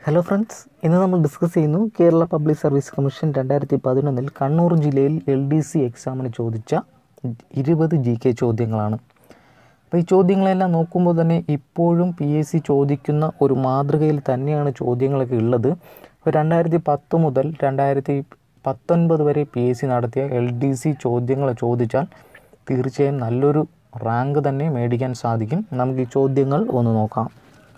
hello friends ഇന്ന് നമ്മൾ discuss ചെയ്യുന്നു കേരള പബ്ലിക് സർവീസ് കമ്മീഷൻ രണ്ടായിരത്തി പതിനൊന്നിൽ കണ്ണൂർ ജില്ലയിൽ എൽ ഡി സി എക്സാമിന് ചോദിച്ച ഇരുപത് ജി കെ ചോദ്യങ്ങളാണ് അപ്പോൾ ഈ ചോദ്യങ്ങളെല്ലാം നോക്കുമ്പോൾ തന്നെ ഇപ്പോഴും പി എസ് സി ചോദിക്കുന്ന ഒരു മാതൃകയിൽ തന്നെയാണ് ചോദ്യങ്ങളൊക്കെ ഉള്ളത് അപ്പോൾ രണ്ടായിരത്തി പത്ത് മുതൽ രണ്ടായിരത്തി പത്തൊൻപത് വരെ പി എസ് സി നടത്തിയ എൽ ഡി സി ചോദ്യങ്ങൾ ചോദിച്ചാൽ തീർച്ചയായും നല്ലൊരു റാങ്ക് തന്നെ മേടിക്കാൻ സാധിക്കും നമുക്ക് ഈ ചോദ്യങ്ങൾ ഒന്ന് നോക്കാം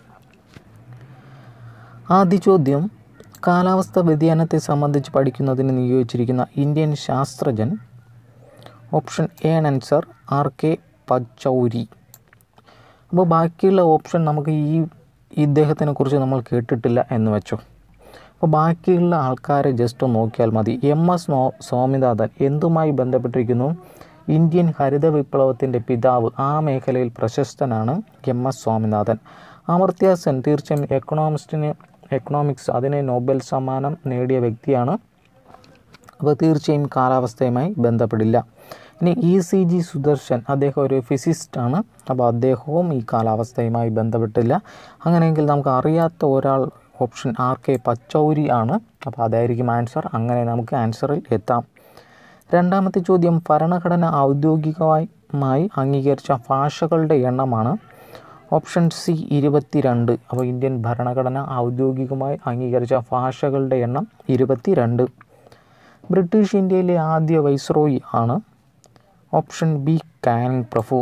ആദ്യ ചോദ്യം കാലാവസ്ഥ വ്യതിയാനത്തെ സംബന്ധിച്ച് പഠിക്കുന്നതിന് നിയോഗിച്ചിരിക്കുന്ന ഇന്ത്യൻ ശാസ്ത്രജ്ഞൻ option A answer R K Pachauri അപ്പോൾ ബാക്കിയുള്ള ഓപ്ഷൻ നമുക്ക് ഈ ഇദ്ദേഹത്തിനെ കുറിച്ച് നമ്മൾ കേട്ടിട്ടില്ല എന്ന് വെച്ചോ അപ്പോൾ ബാക്കിയുള്ള ആൾക്കാരെ ജസ്റ്റ് ഒന്ന് നോക്കിയാൽ മതി എം എസ് നോ സ്വാമിനാഥൻ എന്തുമായി ബന്ധപ്പെട്ടിരിക്കുന്നു ഇന്ത്യൻ ഹരിത വിപ്ലവത്തിൻ്റെ പിതാവ് ആ മേഖലയിൽ പ്രശസ്തനാണ് എം എസ് സ്വാമിനാഥൻ അമർത്യ സെൻ തീർച്ചയായും എക്കണോമിസ്റ്റിന് എക്കണോമിക്സ് അതിന് നോബൽ സമ്മാനം നേടിയ വ്യക്തിയാണ് അപ്പോൾ തീർച്ചയായും കാലാവസ്ഥയുമായി ബന്ധപ്പെടില്ല ഇനി ഇ സി ജി സുദർശൻ അദ്ദേഹം ഒരു ഫിസിസ്റ്റാണ് അപ്പോൾ അദ്ദേഹവും ഈ കാലാവസ്ഥയുമായി ബന്ധപ്പെട്ടില്ല അങ്ങനെയെങ്കിൽ നമുക്ക് അറിയാത്ത ഒരാൾ ഓപ്ഷൻ ആർ കെ പച്ചൗരി ആണ് അപ്പോൾ അതായിരിക്കും ആൻസർ അങ്ങനെ നമുക്ക് ആൻസറിൽ എത്താം രണ്ടാമത്തെ ചോദ്യം ഭരണഘടന ഔദ്യോഗികമായി അംഗീകരിച്ച ഭാഷകളുടെ എണ്ണമാണ് ഓപ്ഷൻ സി ഇരുപത്തിരണ്ട് അപ്പോൾ ഇന്ത്യൻ ഭരണഘടന ഔദ്യോഗികമായി അംഗീകരിച്ച ഭാഷകളുടെ എണ്ണം ഇരുപത്തിരണ്ട് ബ്രിട്ടീഷ് ഇന്ത്യയിലെ ആദ്യ വൈസ്രോയി ആണ് ഓപ്ഷൻ ബി കാനിങ് പ്രഭു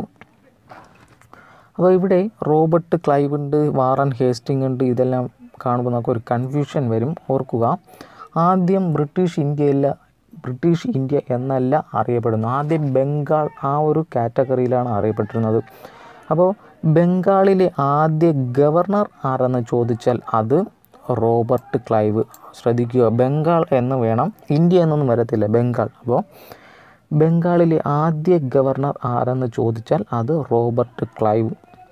അപ്പോൾ ഇവിടെ റോബർട്ട് ക്ലൈവ് ഉണ്ട് വാറൻ ഹേസ്റ്റിംഗ് ഉണ്ട് ഇതെല്ലാം കാണുമ്പോൾ നമുക്ക് ഒരു കൺഫ്യൂഷൻ വരും ഓർക്കുക ആദ്യം ബ്രിട്ടീഷ് ഇന്ത്യയില്ല ബ്രിട്ടീഷ് ഇന്ത്യ എന്നല്ല അറിയപ്പെടുന്നു ആദ്യം ബംഗാൾ ആ ഒരു കാറ്റഗറിയിലാണ് അറിയപ്പെട്ടിരുന്നത് അപ്പോൾ ബംഗാളിലെ ആദ്യ ഗവർണർ ആരെന്ന് ചോദിച്ചാൽ അത് റോബർട്ട് ക്ലൈവ് ശ്രദ്ധിക്കുക ബംഗാൾ എന്ന് വേണം ഇന്ത്യ എന്നൊന്നും വരത്തില്ല ബംഗാൾ അപ്പോൾ ബംഗാളിലെ ആദ്യ ഗവർണർ ആരെന്ന് ചോദിച്ചാൽ അത് റോബർട്ട് ക്ലൈവ്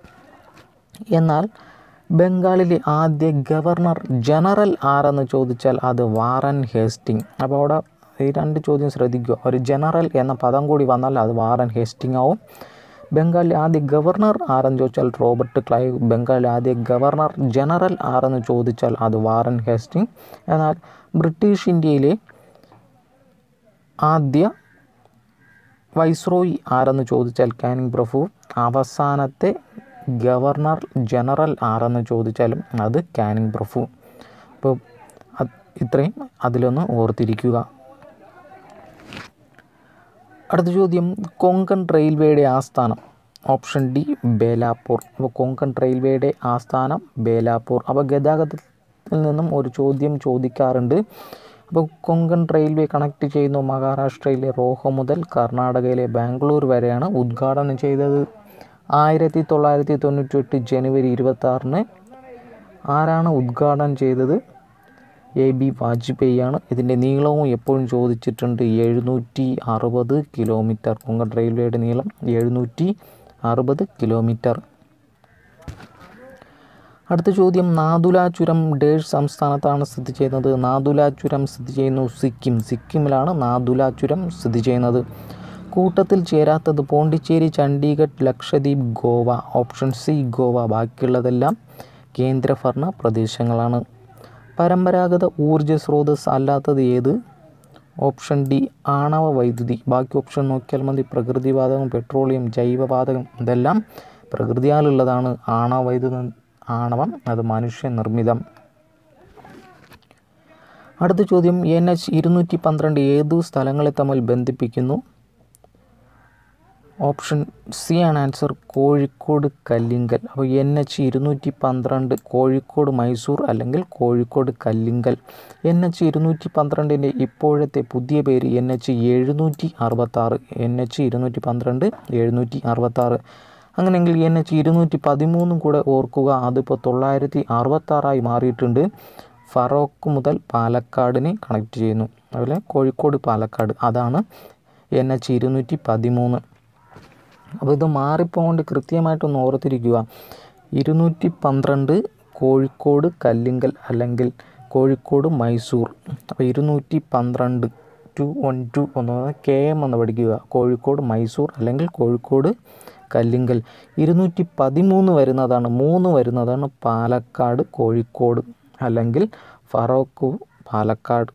എന്നാൽ ബംഗാളിലെ ആദ്യ ഗവർണർ ജനറൽ ആരെന്ന് ചോദിച്ചാൽ അത് വാറൻ ഹേസ്റ്റിംഗ് അപ്പോൾ അവിടെ ഈ രണ്ട് ചോദ്യം ശ്രദ്ധിക്കുക ഒരു ജനറൽ എന്ന പദം കൂടി വന്നാൽ അത് വാറൻ ഹേസ്റ്റിംഗ് ആവും ബംഗാളിലെ ആദ്യ ഗവർണർ ആരെന്ന് ചോദിച്ചാൽ റോബർട്ട് ക്ലൈവ് ബംഗാളിലെ ആദ്യ ഗവർണർ ജനറൽ ആരെന്ന് ചോദിച്ചാൽ അത് വാറൻ ഹേസ്റ്റിംഗ് എന്നാൽ ബ്രിട്ടീഷ് ഇന്ത്യയിലെ ആദ്യ വൈസ്രോയി ആരെന്ന് ചോദിച്ചാൽ കാനിങ് പ്രഭു അവസാനത്തെ ഗവർണർ ജനറൽ ആരെന്ന് ചോദിച്ചാലും അത് കാനിങ് പ്രഭു അപ്പോൾ ഇത്രയും അതിലൊന്ന് ഓർത്തിരിക്കുക അടുത്ത ചോദ്യം കൊങ്കൺ റെയിൽവേയുടെ ആസ്ഥാനം ഓപ്ഷൻ ഡി ബേലാപ്പൂർ അപ്പോൾ കൊങ്കൺ റെയിൽവേയുടെ ആസ്ഥാനം ബേലാപ്പൂർ അപ്പോൾ ഗതാഗതത്തിൽ നിന്നും ഒരു ചോദ്യം ചോദിക്കാറുണ്ട് അപ്പോൾ കൊങ്കൺ റെയിൽവേ കണക്ട് ചെയ്യുന്നു മഹാരാഷ്ട്രയിലെ റോഹ മുതൽ കർണാടകയിലെ ബാംഗ്ലൂർ വരെയാണ് ഉദ്ഘാടനം ചെയ്തത് ആയിരത്തി തൊള്ളായിരത്തി തൊണ്ണൂറ്റി എട്ട് ജനുവരി ഇരുപത്തി ആറിന് ആരാണ് ഉദ്ഘാടനം ചെയ്തത് എ ബി വാജ്പേയി ആണ് ഇതിൻ്റെ നീളവും എപ്പോഴും ചോദിച്ചിട്ടുണ്ട് എഴുന്നൂറ്റി അറുപത് കിലോമീറ്റർ കൊങ്കൺ റെയിൽവേയുടെ നീളം എഴുന്നൂറ്റി അറുപത് കിലോമീറ്റർ അടുത്ത ചോദ്യം നാദുല ചുരം ഡേഷ് സംസ്ഥാനത്താണ് സ്ഥിതി ചെയ്യുന്നത് നാദുല ചുരം സ്ഥിതി ചെയ്യുന്നു സിക്കിം സിക്കിമിലാണ് നാദുല ചുരം സ്ഥിതി ചെയ്യുന്നത് കൂട്ടത്തിൽ ചേരാത്തത് പോണ്ടിച്ചേരി ചണ്ഡീഗഡ് ലക്ഷദ്വീപ് ഗോവ ഓപ്ഷൻ സി ഗോവ ബാക്കിയുള്ളതെല്ലാം കേന്ദ്രഭരണ പ്രദേശങ്ങളാണ് പരമ്പരാഗത ഊർജ്ജ സ്രോതസ് അല്ലാത്തത് ഏത് ഓപ്ഷൻ ഡി ആണവ വൈദ്യുതി ബാക്കി ഓപ്ഷൻ നോക്കിയാൽ മതി പ്രകൃതിവാതകം പെട്രോളിയം ജൈവവാതകം ഇതെല്ലാം പ്രകൃതിയാലുള്ളതാണ് ആണവ വൈദ്യുത ആണവം അത് മനുഷ്യനിർമ്മിതം അടുത്ത ചോദ്യം എൻ എച്ച് ഇരുന്നൂറ്റി പന്ത്രണ്ട് ഏതു സ്ഥലങ്ങളെ തമ്മിൽ ബന്ധിപ്പിക്കുന്നു ഓപ്ഷൻ സി ആണ് ആൻസർ കോഴിക്കോട് കല്ലിങ്കൽ അപ്പോൾ എൻ എച്ച് ഇരുന്നൂറ്റി പന്ത്രണ്ട് കോഴിക്കോട് മൈസൂർ അല്ലെങ്കിൽ കോഴിക്കോട് കല്ലിങ്കൽ എൻ എച്ച് ഇരുന്നൂറ്റി പന്ത്രണ്ടിൻ്റെ ഇപ്പോഴത്തെ പുതിയ പേര് എൻ എച്ച് എഴുന്നൂറ്റി അറുപത്താറ് എൻ എച്ച് ഇരുന്നൂറ്റി പന്ത്രണ്ട് എഴുന്നൂറ്റി അറുപത്താറ് അങ്ങനെയെങ്കിൽ എൻ എച്ച് ഇരുന്നൂറ്റി പതിമൂന്നും കൂടെ ഓർക്കുക അതിപ്പോൾ തൊള്ളായിരത്തി അറുപത്താറായി മാറിയിട്ടുണ്ട് ഫറോക്ക് മുതൽ പാലക്കാടിനെ കണക്ട് ചെയ്യുന്നു അതുപോലെ കോഴിക്കോട് പാലക്കാട് അതാണ് എൻ എച്ച് ഇരുന്നൂറ്റി പതിമൂന്ന് അപ്പോൾ ഇത് മാറിപ്പോകൊണ്ട് കൃത്യമായിട്ടൊന്ന് ഓർത്തിരിക്കുക ഇരുന്നൂറ്റി പന്ത്രണ്ട് കോഴിക്കോട് കല്ലിങ്കൽ അല്ലെങ്കിൽ കോഴിക്കോട് മൈസൂർ അപ്പോൾ ഇരുന്നൂറ്റി പന്ത്രണ്ട് ടു വൺ ടു ഒന്ന് കെ എം എന്ന് പഠിക്കുക കോഴിക്കോട് മൈസൂർ അല്ലെങ്കിൽ കോഴിക്കോട് കല്ലിങ്കൽ ഇരുന്നൂറ്റി പതിമൂന്ന് വരുന്നതാണ് മൂന്ന് വരുന്നതാണ് പാലക്കാട് കോഴിക്കോട് അല്ലെങ്കിൽ ഫറോക്ക് പാലക്കാട്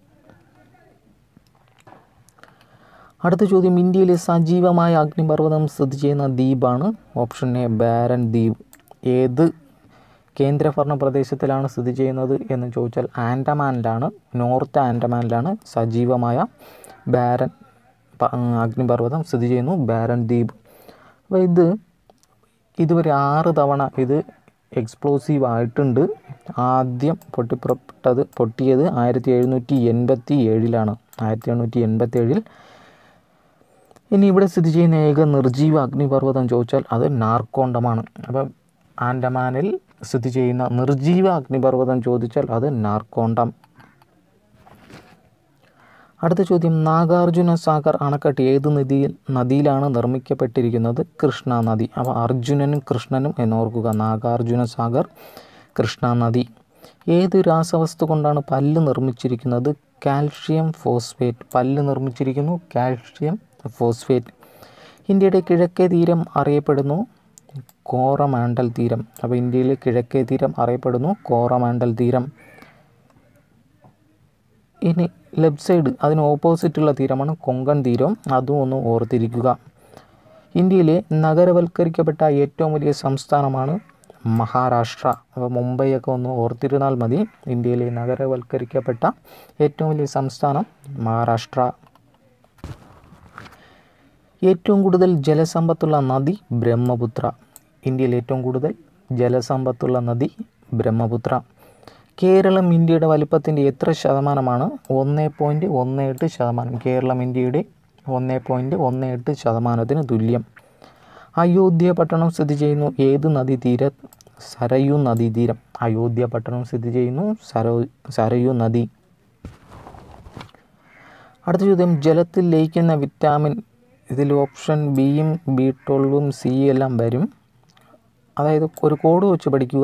അടുത്ത ചോദ്യം ഇന്ത്യയിലെ സജീവമായ അഗ്നിപർവ്വതം സ്ഥിതി ചെയ്യുന്ന ദ്വീപാണ് ഓപ്ഷൻ എ ബാരൻ ദ്വീപ് ഏത് കേന്ദ്രഭരണ പ്രദേശത്തിലാണ് സ്ഥിതി ചെയ്യുന്നത് എന്ന് ചോദിച്ചാൽ ആൻഡമാനിലാണ് നോർത്ത് ആൻഡമാനിലാണ് സജീവമായ ബാരൻ പ- അഗ്നിപർവ്വതം സ്ഥിതി ചെയ്യുന്നു ബാരൻ ദ്വീപ് അപ്പോൾ ഇത് ഇതുവരെ ആറ് തവണ ഇത് എക്സ്പ്ലോസീവ് ആയിട്ടുണ്ട് ആദ്യം പൊട്ടിപ്പുറപ്പെട്ടത് പൊട്ടിയത് ആയിരത്തി എഴുന്നൂറ്റി എൺപത്തി ഏഴിലാണ് ആയിരത്തി എണ്ണൂറ്റി എൺപത്തി ഏഴിൽ ഇനി ഇവിടെ സ്ഥിതി ചെയ്യുന്ന ഏക നിർജീവ അഗ്നിപർവ്വതം ചോദിച്ചാൽ അത് നാർക്കോണ്ടമാണ് അപ്പം ആൻഡമാനിൽ സ്ഥിതി ചെയ്യുന്ന നിർജീവ അഗ്നിപർവ്വതം ചോദിച്ചാൽ അത് നാർക്കോണ്ടം അടുത്ത ചോദ്യം നാഗാർജുന സാഗർ അണക്കെട്ട് ഏത് നദിയിൽ നദിയിലാണ് നിർമ്മിക്കപ്പെട്ടിരിക്കുന്നത് കൃഷ്ണ നദി അപ്പോൾ അർജുനനും കൃഷ്ണനും എന്നോർക്കുക നാഗാർജുന സാഗർ കൃഷ്ണ നദി ഏത് രാസവസ്തു കൊണ്ടാണ് പല്ല് നിർമ്മിച്ചിരിക്കുന്നത് കാൽഷ്യം ഫോസ്ഫേറ്റ് പല്ല് നിർമ്മിച്ചിരിക്കുന്നു കാൽഷ്യം ഫോസ്ഫേറ്റ് ഇന്ത്യയുടെ കിഴക്കേ തീരം അറിയപ്പെടുന്നു കോറമാണ്ടൽ തീരം അപ്പോൾ ഇന്ത്യയിലെ കിഴക്കേ തീരം അറിയപ്പെടുന്നു കോറമാണ്ടൽ തീരം ഇനി ലെഫ്റ്റ് സൈഡ് അതിന് ഓപ്പോസിറ്റുള്ള തീരമാണ് കൊങ്കൺ തീരം അതും ഒന്ന് ഓർത്തിരിക്കുക ഇന്ത്യയിലെ നഗരവൽക്കരിക്കപ്പെട്ട ഏറ്റവും വലിയ സംസ്ഥാനമാണ് മഹാരാഷ്ട്ര അപ്പോൾ മുംബൈയൊക്കെ ഒന്ന് ഓർത്തിരുന്നാൽ മതി ഇന്ത്യയിലെ നഗരവൽക്കരിക്കപ്പെട്ട ഏറ്റവും വലിയ സംസ്ഥാനം മഹാരാഷ്ട്ര ഏറ്റവും കൂടുതൽ ജലസമ്പത്തുള്ള നദി ബ്രഹ്മപുത്ര ഇന്ത്യയിൽ ഏറ്റവും കൂടുതൽ ജലസമ്പത്തുള്ള നദി ബ്രഹ്മപുത്ര കേരളം ഇന്ത്യയുടെ വലിപ്പത്തിൻ്റെ എത്ര ശതമാനമാണ് ഒന്ന് പോയിൻറ്റ് ഒന്ന് എട്ട് ശതമാനം കേരളം ഇന്ത്യയുടെ ഒന്ന് പോയിൻറ്റ് ഒന്ന് എട്ട് ശതമാനത്തിന് തുല്യം അയോധ്യ പട്ടണം സ്ഥിതി ചെയ്യുന്നു ഏത് നദീതീര സരയു നദീതീരം അയോധ്യ പട്ടണം സ്ഥിതി ചെയ്യുന്നു സരോ സരയു നദി അടുത്ത ചോദ്യം ജലത്തിൽ ലയിക്കുന്ന വിറ്റാമിൻ ഇതിൽ ഓപ്ഷൻ ബിയും ബി ട്വൽവും സി എല്ലാം വരും അതായത് ഒരു കോഡ് വെച്ച് പഠിക്കുക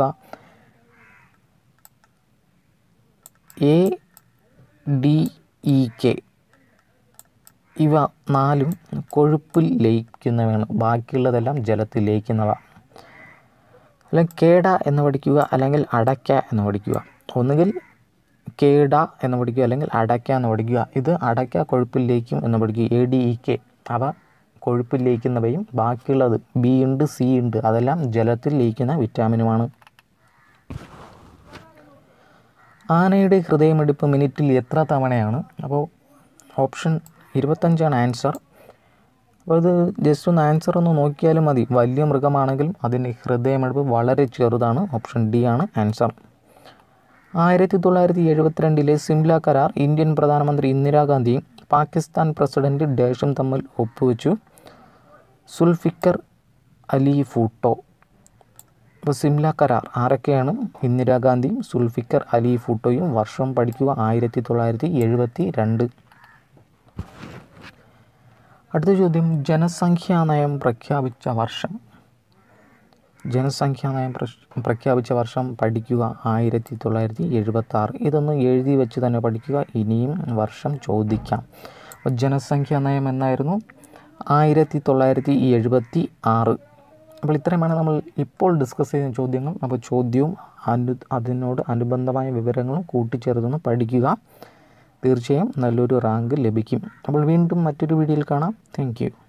എ ഡി ഇ കെ ഇവ നാലും കൊഴുപ്പിൽ ലയിക്കുന്നവയാണ് ബാക്കിയുള്ളതെല്ലാം ജലത്തിൽ ലയിക്കുന്നവ അല്ലെങ്കിൽ കേട എന്ന് പഠിക്കുക അല്ലെങ്കിൽ അടയ്ക്ക എന്ന് പഠിക്കുക ഒന്നുകിൽ കേട എന്ന് പഠിക്കുക അല്ലെങ്കിൽ അടയ്ക്ക എന്ന് പഠിക്കുക ഇത് അടയ്ക്ക കൊഴുപ്പിൽ ലയിക്കും എന്ന് പഠിക്കുക എ ഡി ഇ കെ അവ കൊഴുപ്പിൽ ലയിക്കുന്നവയും ബാക്കിയുള്ളത് ബി ഉണ്ട് സി ഉണ്ട് അതെല്ലാം ജലത്തിൽ ലയിക്കുന്ന വിറ്റാമിനുമാണ് ആനയുടെ ഹൃദയമിടിപ്പ് മിനിറ്റിൽ എത്ര തവണയാണ് അപ്പോൾ ഓപ്ഷൻ ഇരുപത്തഞ്ചാണ് ആൻസർ അപ്പോൾ ഇത് ജസ്റ്റ് ഒന്ന് ആൻസർ ഒന്ന് നോക്കിയാലും മതി വലിയ മൃഗമാണെങ്കിലും അതിൻ്റെ ഹൃദയമിടിപ്പ് വളരെ ചെറുതാണ് ഓപ്ഷൻ ഡി ആണ് ആൻസർ ആയിരത്തി തൊള്ളായിരത്തി എഴുപത്തിരണ്ടിലെ സിംല കരാർ ഇന്ത്യൻ പ്രധാനമന്ത്രി ഇന്ദിരാഗാന്ധിയും പാകിസ്ഥാൻ പ്രസിഡന്റ് ഡേഷും തമ്മിൽ ഒപ്പുവെച്ചു സുൽഫിക്കർ അലി ഫൂട്ടോ അപ്പോൾ സിംല കരാർ ആരൊക്കെയാണ് ഇന്ദിരാഗാന്ധിയും സുൽഫിക്കർ അലി ഫൂട്ടോയും വർഷം പഠിക്കുക ആയിരത്തി തൊള്ളായിരത്തി എഴുപത്തി രണ്ട് അടുത്ത ചോദ്യം ജനസംഖ്യാ നയം പ്രഖ്യാപിച്ച വർഷം ജനസംഖ്യാ നയം പ്രശ്- പ്രഖ്യാപിച്ച വർഷം പഠിക്കുക ആയിരത്തി തൊള്ളായിരത്തി എഴുപത്തി ആറ് ഇതൊന്ന് എഴുതി വെച്ച് തന്നെ പഠിക്കുക ഇനിയും വർഷം ചോദിക്കാം അപ്പോൾ ജനസംഖ്യാ നയം എന്നായിരുന്നു ആയിരത്തി തൊള്ളായിരത്തി എഴുപത്തി ആറ് അപ്പോൾ ഇത്രയുമാണ് നമ്മൾ ഇപ്പോൾ ഡിസ്കസ് ചെയ്യുന്ന ചോദ്യങ്ങൾ അപ്പോൾ ചോദ്യവും അനു അതിനോട് അനുബന്ധമായ വിവരങ്ങളും കൂട്ടിച്ചേർത്തൊന്ന് പഠിക്കുക തീർച്ചയായും നല്ലൊരു റാങ്ക് ലഭിക്കും അപ്പോൾ വീണ്ടും മറ്റൊരു വീഡിയോയിൽ കാണാം താങ്ക്